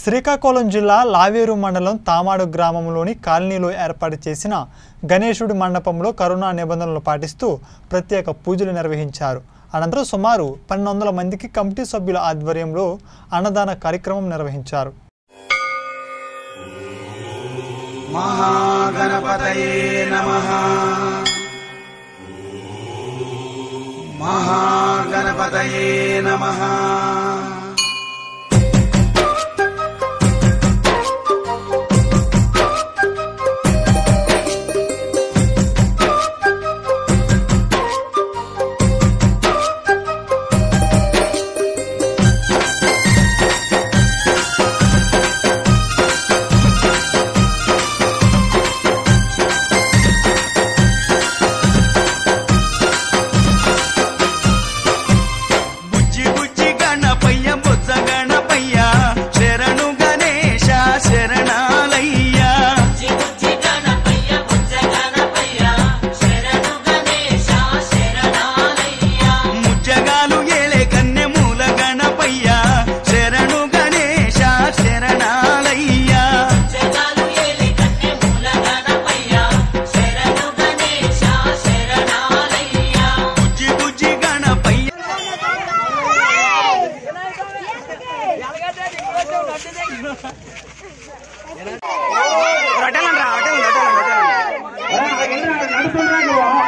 శ్రీకాకుళం జిల్లా లావేరు మండలం తామాడు గ్రామంలోని కాలనీలో ఏర్పాటు చేసిన గణేశుడి మండపంలో కరోనా నిబంధనలు పాటిస్తూ ప్రత్యేక పూజలు నిర్వహించారు అనంతరం సుమారు పన్నెండు వందల మందికి కమిటీ సభ్యుల ఆధ్వర్యంలో అన్నదాన కార్యక్రమం నిర్వహించారు महागणपतये नमः महागणपतये नमः బుజ్జి బుజ్జి గణపయ్య బొజ్జ గణపయ్య శరణు గణేశ శరణాలయ్య చిగుచి గణపయ్య బుజ్జ గణపయ్య శరణు గణేశ శరణాలయ్య ముజ్జగాలు ఏలే కన్నె మూల గణపయ్య శరణు గణేశ శరణాలయ్య జగాలు ఏలి కన్నె మూల గణపయ్య శరణు గణేశ శరణాలయ్య బుజ్జి బుజ్జి గణపయ్య నడుస్తుండ్రా